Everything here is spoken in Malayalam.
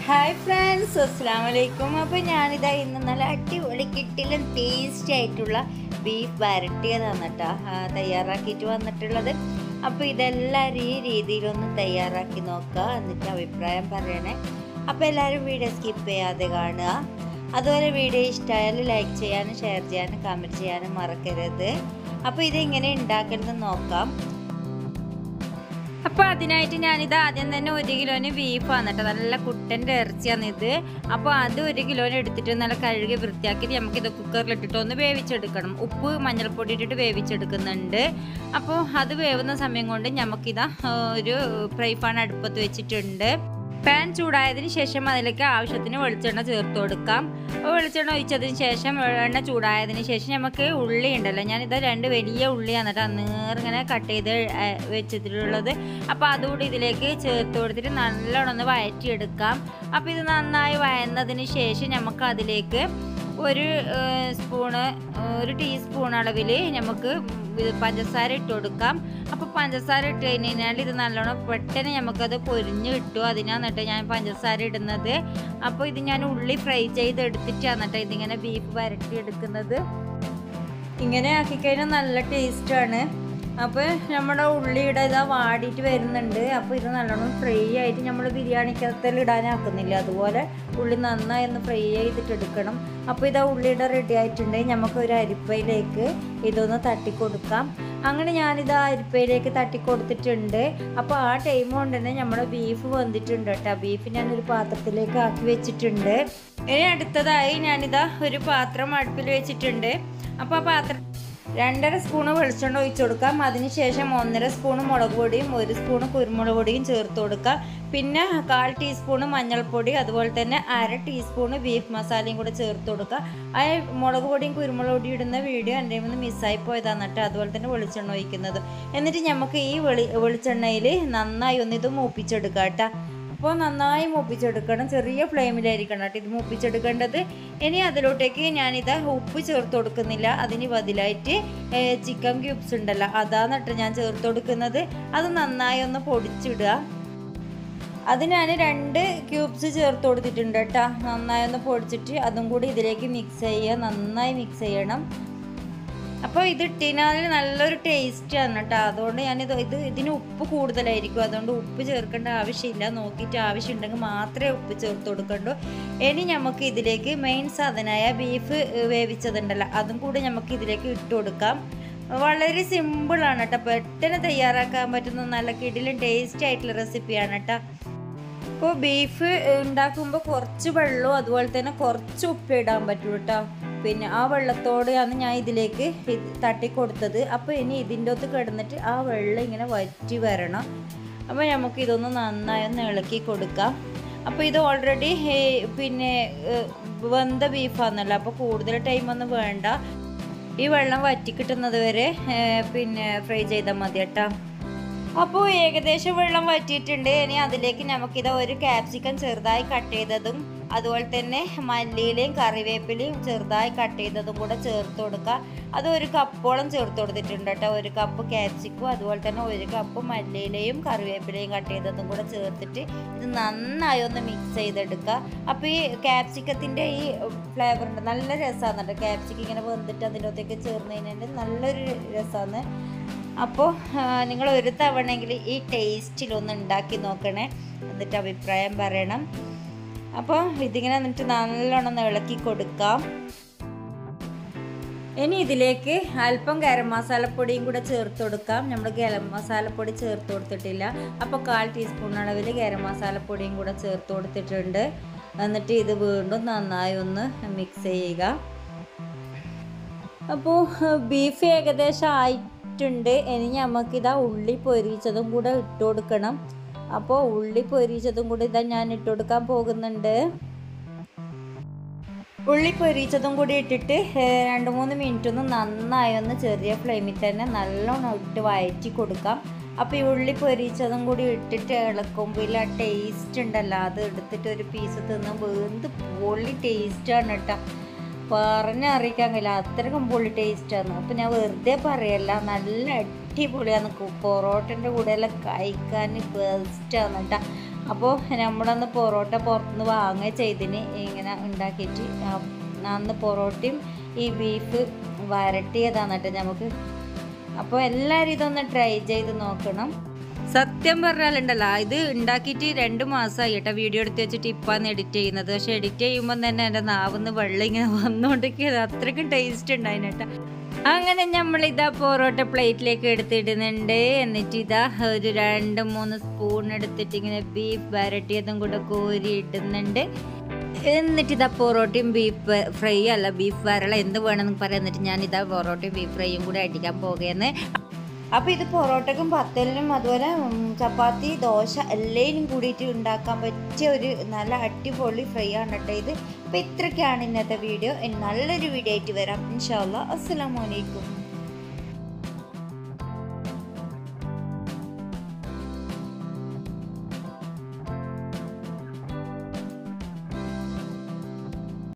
ഹായ് ഫ്രണ്ട്സ് അസ്സാം വലൈക്കും അപ്പോൾ ഞാനിതാ ഇന്ന് നല്ല അടിപൊളി കിട്ടിലും ടേസ്റ്റി ആയിട്ടുള്ള ബീഫ് വരട്ടിയതാണ് കേട്ടോ തയ്യാറാക്കിയിട്ട് വന്നിട്ടുള്ളത് അപ്പോൾ ഇതെല്ലാവരും ഈ രീതിയിലൊന്ന് തയ്യാറാക്കി നോക്കുക എന്നിട്ട് അഭിപ്രായം പറയണേ അപ്പോൾ എല്ലാവരും വീഡിയോ സ്കിപ്പ് ചെയ്യാതെ കാണുക അതുപോലെ വീഡിയോ ഇഷ്ടമായാൽ ലൈക്ക് ചെയ്യാനും ഷെയർ ചെയ്യാനും കമൻറ്റ് ചെയ്യാനും മറക്കരുത് അപ്പോൾ ഇതെങ്ങനെ ഉണ്ടാക്കുന്നത് നോക്കാം അപ്പോൾ അതിനായിട്ട് ഞാനിത് ആദ്യം തന്നെ ഒരു കിലോന് ബീഫാണ് കേട്ടോ നല്ല കുട്ടൻ്റെ ഇറച്ചിയാണ് ഇത് അപ്പോൾ അത് ഒരു കിലോന് എടുത്തിട്ട് നല്ല കഴുകി വൃത്തിയാക്കിയിട്ട് നമുക്കിത് കുക്കറിലിട്ടിട്ട് ഒന്ന് വേവിച്ചെടുക്കണം ഉപ്പ് മഞ്ഞൾപ്പൊടി ഇട്ടിട്ട് വേവിച്ചെടുക്കുന്നുണ്ട് അപ്പോൾ അത് വേവുന്ന സമയം കൊണ്ട് നമുക്കിതാ ആ, ഒരു ഫ്രൈ പാൻ അടുപ്പത്ത് വെച്ചിട്ടുണ്ട് പാൻ ചൂടായതിന് ശേഷം അതിലേക്ക് ആവശ്യത്തിന് വെളിച്ചെണ്ണ ചേർത്ത് കൊടുക്കാം അപ്പോൾ വെളിച്ചെണ്ണ ഒഴിച്ചതിന് ശേഷം എണ്ണ ചൂടായതിന് ശേഷം നമുക്ക് ഉള്ളി ഉണ്ടല്ലോ ഞാനിത് രണ്ട് വലിയ ഉള്ളിയാണ് കേട്ടോ നേറിങ്ങനെ കട്ട് ചെയ്ത് ആ, വെച്ചിട്ടുള്ളത് അപ്പോൾ അതുകൂടി ഇതിലേക്ക് ചേർത്ത് കൊടുത്തിട്ട് നല്ലോണം ഒന്ന് വഴറ്റിയെടുക്കാം അപ്പോൾ ഇത് നന്നായി വഴന്നതിന് ശേഷം നമുക്ക് അതിലേക്ക് ഒരു ഏഹ്, സ്പൂണ് ഏഹ്, ഒരു ടീസ്പൂൺ അളവിൽ നമുക്ക് ഇത് പഞ്ചസാര ഇട്ട് കൊടുക്കാം അപ്പോൾ പഞ്ചസാര ഇട്ട് കഴിഞ്ഞ് കഴിഞ്ഞാൽ ഇത് നല്ലോണം പെട്ടെന്ന് നമുക്കത് പൊരിഞ്ഞ് കിട്ടും അതിനാണ് കേട്ടോ ഞാൻ പഞ്ചസാര ഇടുന്നത് അപ്പോൾ ഇത് ഞാൻ ഉള്ളി ഫ്രൈ ചെയ്ത് എടുത്തിട്ടാണ് കേട്ടോ ഇതിങ്ങനെ ബീഫ് വരട്ടി എടുക്കുന്നത് ഇങ്ങനെ ആക്കിക്കഴിഞ്ഞാൽ നല്ല ടേസ്റ്റാണ് അപ്പോൾ നമ്മുടെ ഉള്ളിയുടെ ഇതാ വാടിയിട്ട് വരുന്നുണ്ട് അപ്പോൾ ഇത് നല്ലോണം ഫ്രൈ ആയിട്ട് നമ്മൾ ബിരിയാണിക്കകത്തിൽ ഇടാനാക്കുന്നില്ല അതുപോലെ ഉള്ളി നന്നായി ഒന്ന് ഫ്രൈ ചെയ്തിട്ട് എടുക്കണം അപ്പോൾ ഇതാ ഉള്ളിയുടെ റെഡി ആയിട്ടുണ്ട് നമുക്ക് ഒരു അരിപ്പയിലേക്ക് ഇതൊന്ന് തട്ടിക്കൊടുക്കാം അങ്ങനെ ഞാനിത് ആ അരിപ്പയിലേക്ക് തട്ടിക്കൊടുത്തിട്ടുണ്ട് അപ്പോൾ ആ ടൈം കൊണ്ട് തന്നെ നമ്മുടെ ബീഫ് വന്നിട്ടുണ്ട് കേട്ടോ ബീഫ് ഞാനൊരു പാത്രത്തിലേക്ക് ആക്കി വെച്ചിട്ടുണ്ട് ഇനി അടുത്തതായി ഞാനിതാ ഒരു പാത്രം അടുപ്പിൽ വെച്ചിട്ടുണ്ട് അപ്പോൾ ആ പാത്രം രണ്ടര സ്പൂണ് വെളിച്ചെണ്ണ ഒഴിച്ചു കൊടുക്കാം അതിനുശേഷം ഒന്നര സ്പൂണ് മുളക് പൊടിയും ഒരു സ്പൂണ് കുരുമുളക് പൊടിയും ചേർത്ത് കൊടുക്കാം പിന്നെ കാൽ ടീസ്പൂണ് മഞ്ഞൾപ്പൊടി അതുപോലെ തന്നെ അര ടീസ്പൂണ് ബീഫ് മസാലയും കൂടെ ചേർത്ത് കൊടുക്കുക ആ മുളക് പൊടിയും കുരുമുളക് പൊടിയും ഇടുന്ന വീഡിയോ എൻ്റെ നിന്ന് മിസ്സായി പോയതാണ് കേട്ടോ അതുപോലെ തന്നെ വെളിച്ചെണ്ണ ഒഴിക്കുന്നത് എന്നിട്ട് നമുക്ക് ഈ വെളി വെളിച്ചെണ്ണയിൽ നന്നായി ഒന്ന് ഇത് മൂപ്പിച്ചെടുക്കാം കേട്ടോ അപ്പോൾ നന്നായി മൂപ്പിച്ചെടുക്കണം ചെറിയ ഫ്ലെയിമിലായിരിക്കണം കേട്ടോ ഇത് മൂപ്പിച്ചെടുക്കേണ്ടത് ഇനി അതിലോട്ടേക്ക് ഞാനിത് ഉപ്പ് ചേർത്ത് കൊടുക്കുന്നില്ല അതിന് ബദലായിട്ട് ചിക്കൻ ക്യൂബ്സ് ഉണ്ടല്ലോ അതാണ് കേട്ടോ ഞാൻ ചേർത്ത് കൊടുക്കുന്നത് അത് നന്നായി ഒന്ന് പൊടിച്ചിടുക അത് ഞാൻ രണ്ട് ക്യൂബ്സ് ചേർത്ത് കൊടുത്തിട്ടുണ്ട് കേട്ടോ നന്നായി ഒന്ന് പൊടിച്ചിട്ട് അതും കൂടി ഇതിലേക്ക് മിക്സ് ചെയ്യുക നന്നായി മിക്സ് ചെയ്യണം അപ്പോൾ ഇത് ഇട്ടിനാൽ നല്ലൊരു ടേസ്റ്റാണ് കേട്ടോ അതുകൊണ്ട് ഞാനിത് ഇത് ഇതിന് ഉപ്പ് കൂടുതലായിരിക്കും അതുകൊണ്ട് ഉപ്പ് ചേർക്കേണ്ട ആവശ്യമില്ല നോക്കിയിട്ട് ആവശ്യമുണ്ടെങ്കിൽ മാത്രമേ ഉപ്പ് ചേർത്ത് കൊടുക്കണ്ടൂ ഇനി നമുക്ക് ഇതിലേക്ക് മെയിൻ സാധനമായ ബീഫ് വേവിച്ചതുണ്ടല്ലോ അതും കൂടി നമുക്ക് ഇതിലേക്ക് ഇട്ട് കൊടുക്കാം വളരെ സിമ്പിളാണ് കേട്ടോ പെട്ടെന്ന് തയ്യാറാക്കാൻ പറ്റുന്ന നല്ല കിടിലും ടേസ്റ്റി ആയിട്ടുള്ള റെസിപ്പിയാണ് കേട്ടോ ഇപ്പോൾ ബീഫ് ഉണ്ടാക്കുമ്പോൾ കുറച്ച് വെള്ളവും അതുപോലെ തന്നെ കുറച്ച് ഉപ്പ് ഇടാൻ പറ്റും കേട്ടോ പിന്നെ ആ വെള്ളത്തോടെയാണ് ഞാൻ ഇതിലേക്ക് ഇത് തട്ടിക്കൊടുത്തത് അപ്പോൾ ഇനി ഇതിൻ്റെ ഒത്ത് കിടന്നിട്ട് ആ വെള്ളം ഇങ്ങനെ വറ്റി വരണം അപ്പോൾ നമുക്ക് ഇതൊന്ന് നന്നായി ഒന്ന് ഇളക്കി കൊടുക്കാം അപ്പോൾ ഇത് ഓൾറെഡി പിന്നെ ഏ, വെന്ത ബീഫാണല്ലോ അപ്പോൾ കൂടുതൽ ടൈമൊന്നും വേണ്ട ഈ വെള്ളം വറ്റി കിട്ടുന്നത് വരെ ഏ, പിന്നെ ഫ്രൈ ചെയ്താൽ മതി കേട്ടോ അപ്പോൾ ഏകദേശം വെള്ളം വറ്റിയിട്ടുണ്ട് ഇനി അതിലേക്ക് നമുക്കിത് ഒരു ക്യാപ്സിക്കം ചെറുതായി കട്ട് ചെയ്തതും അതുപോലെ തന്നെ മല്ലിയിലയും കറിവേപ്പിലയും ചെറുതായി കട്ട് ചെയ്തതും കൂടെ ചേർത്ത് കൊടുക്കുക അത് ഒരു കപ്പോളം ചേർത്ത് കൊടുത്തിട്ടുണ്ട് കേട്ടോ ഒരു കപ്പ് ക്യാപ്സിക്കും അതുപോലെ തന്നെ ഒരു കപ്പ് മല്ലിയിലയും കറിവേപ്പിലയും കട്ട് ചെയ്തതും കൂടെ ചേർത്തിട്ട് ഇത് നന്നായി ഒന്ന് മിക്സ് ചെയ്തെടുക്കുക അപ്പോൾ ഈ ക്യാപ്സിക്കത്തിൻ്റെ ഈ ഫ്ലേവർ ഉണ്ട് നല്ല രസമാണ് കേട്ടോ ക്യാപ്സിക്കം ഇങ്ങനെ വെന്തിട്ട് അതിൻ്റെ അകത്തേക്ക് ചേർന്ന് കഴിഞ്ഞാൽ നല്ലൊരു രസമാണ് അപ്പോൾ നിങ്ങൾ ഒരു തവണയെങ്കിൽ ഈ ടേസ്റ്റിലൊന്ന് ഉണ്ടാക്കി നോക്കണേ എന്നിട്ട് അഭിപ്രായം പറയണം അപ്പോൾ ഇതിങ്ങനെ എന്നിട്ട് നല്ലോണം ഒന്ന് ഇളക്കി കൊടുക്കാം ഇനി ഇതിലേക്ക് അല്പം ഗരം മസാലപ്പൊടിയും കൂടെ ചേർത്ത് കൊടുക്കാം നമ്മൾ ഗരം മസാലപ്പൊടി ചേർത്ത് കൊടുത്തിട്ടില്ല അപ്പോൾ കാൽ ടീസ്പൂൺ അളവിൽ ഗരം മസാലപ്പൊടിയും കൂടെ ചേർത്ത് കൊടുത്തിട്ടുണ്ട് എന്നിട്ട് ഇത് വീണ്ടും നന്നായി ഒന്ന് മിക്സ് ചെയ്യുക അപ്പോൾ ബീഫ് ഏകദേശം ആയിട്ടുണ്ട് ഇനി നമുക്കിതാ ഉള്ളി പൊരിച്ചതും കൂടെ ഇട്ട് കൊടുക്കണം അപ്പോൾ ഉള്ളി പൊരിച്ചതും കൂടി ഇതാ ഞാൻ ഇട്ട് കൊടുക്കാൻ പോകുന്നുണ്ട് ഉള്ളി പൊരിച്ചതും കൂടി ഇട്ടിട്ട് ഏഹ്, രണ്ട് മൂന്ന് മിനിറ്റ് ഒന്ന് നന്നായി ഒന്ന് ചെറിയ ഫ്ലെയിമിൽ തന്നെ നല്ലോണം ഇട്ട് വഴറ്റി കൊടുക്കാം അപ്പോൾ ഈ ഉള്ളി പൊരിച്ചതും കൂടി ഇട്ടിട്ട് ഇളക്കുമ്പോൾ ആ ടേസ്റ്റ് ഉണ്ടല്ലോ അത് എടുത്തിട്ട് ഒരു പീസ് തിന്നുമ്പോൾ എന്ത് പൊള്ളി ടേസ്റ്റാണ് കേട്ടോ പറഞ്ഞറിയിക്കാൻ കഴിയില്ല അത്രയ്ക്കും പൊള്ളി ടേസ്റ്റാണ് അപ്പോൾ ഞാൻ വെറുതെ പറയല്ല നല്ല അടിപൊളിയാണ് കു- പൊറോട്ടൻ്റെ കൂടെ എല്ലാം കഴിക്കാൻ ബെസ്റ്റാണ് കേട്ടോ അപ്പോൾ നമ്മളന്ന് പൊറോട്ട പുറത്തുനിന്ന് വാങ്ങുക ചെയ്തിന് ഇങ്ങനെ ഉണ്ടാക്കിയിട്ട് ആ, അന്ന് പൊറോട്ടയും ഈ ബീഫ് വരട്ടിയതാണ് കേട്ടോ നമുക്ക് അപ്പോൾ എല്ലാവരും ഇതൊന്ന് ട്രൈ ചെയ്ത് നോക്കണം സത്യം പറഞ്ഞാലുണ്ടല്ലോ ഇത് ഉണ്ടാക്കിയിട്ട് രണ്ട് മാസമായി കേട്ടോ വീഡിയോ എടുത്ത് വെച്ചിട്ട് ഇപ്പാന്ന് എഡിറ്റ് ചെയ്യുന്നത് പക്ഷെ എഡിറ്റ് ചെയ്യുമ്പോൾ തന്നെ എൻ്റെ നാവിന്ന് വെള്ളം ഇങ്ങനെ വന്നുകൊണ്ടിരിക്കുന്നത് അത്രയ്ക്കും ടേസ്റ്റ് ഉണ്ടായിന് കേട്ടോ അങ്ങനെ നമ്മൾ ഇതാ പൊറോട്ട പ്ലേറ്റിലേക്ക് എടുത്തിടുന്നുണ്ട് എന്നിട്ട് ഇതാ ഒരു രണ്ട് മൂന്ന് സ്പൂൺ എടുത്തിട്ട് ഇങ്ങനെ ബീഫ് വരട്ടിയതും കൂടെ കോരി ഇടുന്നുണ്ട് എന്നിട്ട് ഇതാ പൊറോട്ടയും ബീഫ് ഫ്രൈ അല്ല ബീഫ് വരള എന്ത് വേണമെന്ന് പറയാം എന്നിട്ട് ഞാൻ ഇതാ പൊറോട്ടയും ബീഫ് ഫ്രൈയും കൂടെ അടിക്കാൻ പോകുകയെന്ന് അപ്പോൾ ഇത് പൊറോട്ടക്കും പത്തലിനും അതുപോലെ ഉം, ചപ്പാത്തി ദോശ എല്ലാത്തിനും കൂടിയിട്ട് ഉണ്ടാക്കാൻ പറ്റിയ ഒരു നല്ല അടിപൊളി ഫ്രൈ ആണ് കേട്ടോ ഇത് അപ്പോൾ ഇത്രയൊക്കെയാണ് ഇന്നത്തെ വീഡിയോ ഇനി നല്ലൊരു വീഡിയോ ആയിട്ട് വരാം ഇൻഷാല്ല അസ്സലാമലൈക്കും